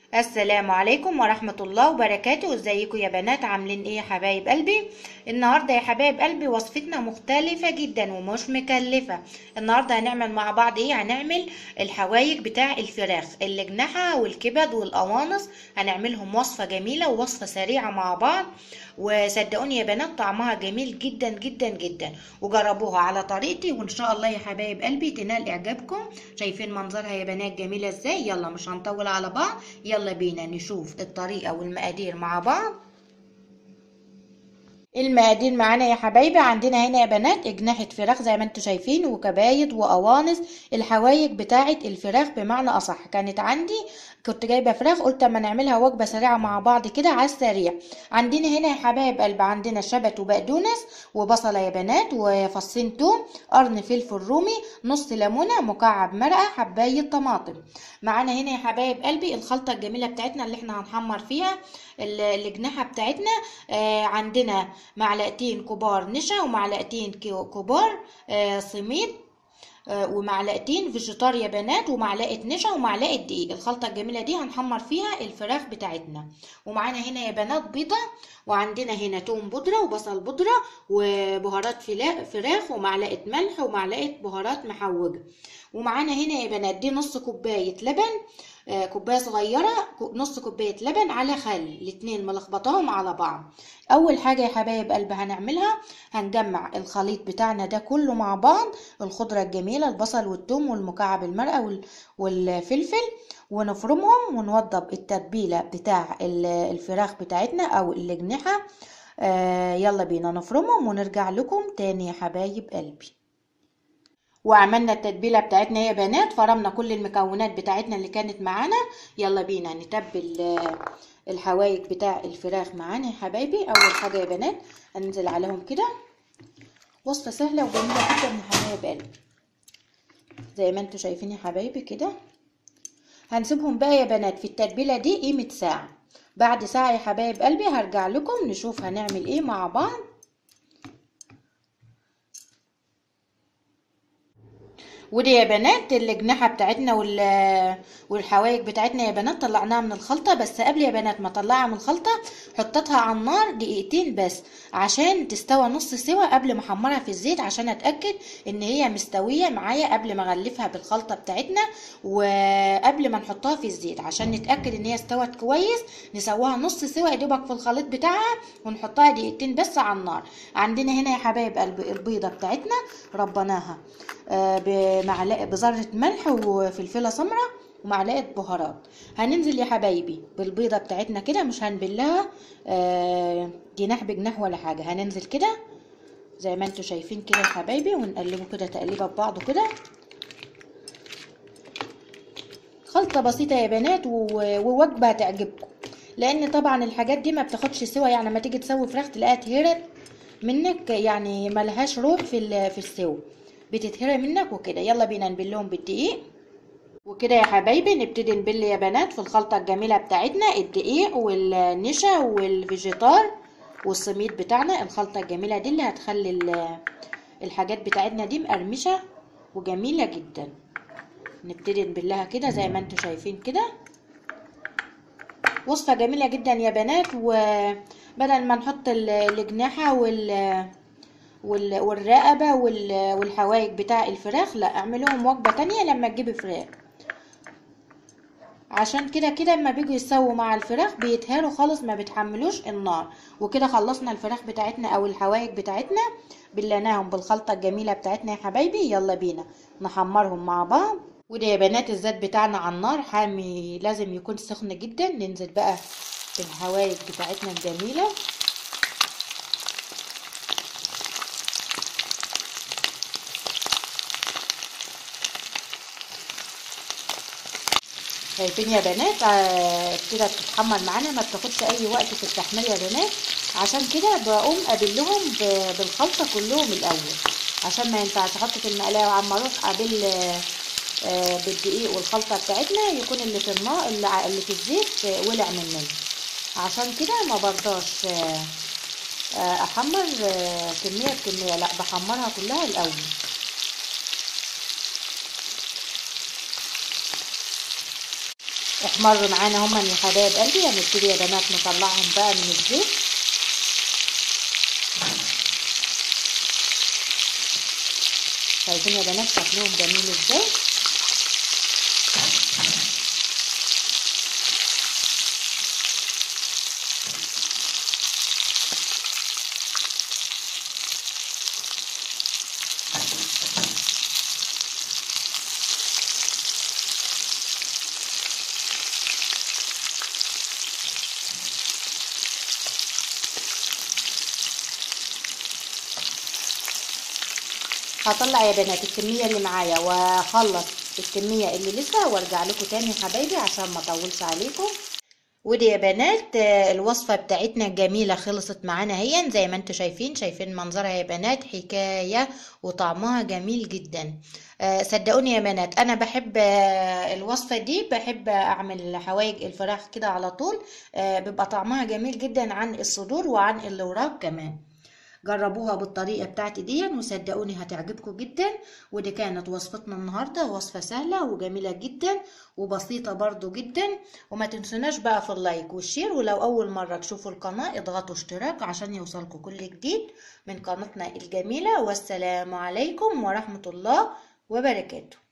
السلام عليكم ورحمة الله وبركاته ازيكم يا بنات عاملين ايه يا حبايب قلبي النهاردة يا حبايب قلبي وصفتنا مختلفة جدا ومش مكلفة النهاردة هنعمل مع بعض ايه هنعمل الحوايج بتاع الفراخ اللي جناحها والكبد والقوانص هنعملهم وصفة جميلة ووصفة سريعة مع بعض وصدقوني يا بنات طعمها جميل جدا جدا جدا وجربوها على طريقتي وان شاء الله يا حبايب قلبي تنال اعجابكم شايفين منظرها يا بنات جميلة ازاي يلا مش هنطول على بعض يلا بينا نشوف الطريقة والمقادير مع بعض المقادير معانا يا حبايبي عندنا هنا يا بنات اجنحة فراخ زي ما انتم شايفين وكبايض وقوانص الحوايج بتاعة الفراخ بمعنى اصح كانت عندي كنت جايبه فراخ قلت اما نعملها وجبه سريعه مع بعض كده على السريع عندنا هنا يا حبايب قلب عندنا شبت وبقدونس وبصله يا بنات وفصين توم قرن فلفل رومي نص ليمونه مكعب مرقه حبايه طماطم معانا هنا يا حبايب قلبي الخلطه الجميله بتاعتنا اللي احنا هنحمر فيها الجناحه بتاعتنا آه عندنا معلقتين كبار نشا ومعلقتين كبار آه سميد ومعلقتين فيجيتار يا بنات ومعلقه نشا ومعلقه دقيق الخلطه الجميله دي هنحمر فيها الفراخ بتاعتنا ومعانا هنا يا بنات بيضه وعندنا هنا توم بودره وبصل بودره وبهارات فراخ ومعلقه ملح ومعلقه بهارات محوجه ومعانا هنا يا بنات دي نص كوبايه لبن آه كوبايه صغيره نص كوبايه لبن على خل الاتنين ملخبطاهم على بعض اول حاجه يا حبايب قلب هنعملها هنجمع الخليط بتاعنا ده كله مع بعض الخضره الجميله البصل والثوم والمكعب المرقه والفلفل ونفرمهم ونوضب التتبيله بتاع الفراخ بتاعتنا او الاجنحه آه يلا بينا نفرمهم ونرجع لكم تاني يا حبايب قلبي وعملنا التتبيله بتاعتنا يا بنات فرمنا كل المكونات بتاعتنا اللي كانت معانا يلا بينا نتبل الحوايج بتاع الفراخ معانا يا حبايبي اول حاجه يا بنات هننزل عليهم كده وصفه سهله وجميله جدا يا حبايب قلبي زي ما انتم شايفين يا حبايبي كده هنسيبهم بقى يا بنات في التتبيله دي قيمه ساعه بعد ساعه يا حبايب قلبي هرجع لكم نشوف هنعمل ايه مع بعض ودي يا بنات الجناحة بتاعتنا والحوايج بتاعتنا يا بنات طلعناها من الخلطة بس قبل يا بنات ما اطلعها من الخلطة حطيتها على النار دقيقتين بس عشان تستوى نص سوا قبل ما احمرها في الزيت عشان اتأكد ان هي مستوية معايا قبل ما اغلفها بالخلطة بتاعتنا وقبل ما نحطها في الزيت عشان نتأكد ان هي استوت كويس نسويها نص سوا يدوبك في الخليط بتاعها ونحطها دقيقتين بس على النار عندنا هنا يا حبايب قلب البيضة بتاعتنا ربناها بمعلقه بذره ملح وفلفله سمراء ومعلقه بهارات هننزل يا حبايبي بالبيضه بتاعتنا كده مش هنبلها جناح بجناح ولا حاجه هننزل كده زي ما انتم شايفين كده يا حبايبي ونقلبه كده تقليبه ببعضه كده خلطه بسيطه يا بنات ووجبه هتعجبكم لان طبعا الحاجات دي ما بتاخدش سوا يعني لما تيجي تسوي فراخ تلاقيها اتهرت منك يعني ملهاش روح في في السوا بتتهرى منك وكده يلا بينا نبلهم بالدقيق وكده يا حبايبي نبتدي نبل يا بنات في الخلطة الجميلة بتاعتنا الدقيق والنشا والفيجيتار والسميد بتاعنا الخلطة الجميلة دي اللي هتخلي الحاجات بتاعتنا دي مقرمشة وجميلة جدا نبتدي نبلها كده زي ما انتم شايفين كده وصفة جميلة جدا يا بنات وبدل ما نحط الجناحة وال والرقبة والحوايج بتاع الفراخ لا اعملوهم وجبة تانية لما تجيبي فراخ عشان كده كده اما بيجوا يسووا مع الفراخ بيتهاروا خالص ما بتحملوش النار وكده خلصنا الفراخ بتاعتنا او الحوايج بتاعتنا بلناهم بالخلطة الجميلة بتاعتنا يا حبايبي يلا بينا نحمرهم مع بعض وده يا بنات الزيت بتاعنا على النار حامي لازم يكون سخن جدا ننزل بقى بالحوايج بتاعتنا الجميله شايفين يا بنات ابتدت تتحمر معانا ما بتاخدش اي وقت في التحمير يا بنات عشان كده بقوم ابلهم بالخلطه كلهم الاول عشان ما ينفعش احط في المقلايه وعم اروح ابل بالدقيق والخلطه بتاعتنا يكون اللي في النار اللي في الزيت ولع مننا عشان كده ما برضاش احمر كميه بكميه لا بحمرها كلها الاول احمروا معانا هما يا حبايب قلبي هنبتدي يا بنات نطلعهم بقى من الزيت شايفين يا بنات شكلهم جميل ازاي هطلع يا بنات الكمية اللي معايا واخلص الكمية اللي لسه وارجع لكم تاني يا حبايبي عشان ما اطولش عليكم ودي يا بنات آه، الوصفة بتاعتنا الجميلة خلصت معانا هي زي ما انتم شايفين شايفين منظرها يا بنات حكاية وطعمها جميل جدا آه، صدقوني يا بنات انا بحب آه، الوصفة دي بحب اعمل حوايج الفراخ كده على طول آه، بيبقى طعمها جميل جدا عن الصدور وعن الوراك كمان جربوها بالطريقة بتاعتي دي وصدقوني هتعجبكم جدا ودي كانت وصفتنا النهاردة وصفة سهلة وجميلة جدا وبسيطة برضو جدا وما تنسوناش بقى في اللايك والشير ولو أول مرة تشوفوا القناة اضغطوا اشتراك عشان يوصلكم كل جديد من قناتنا الجميلة والسلام عليكم ورحمة الله وبركاته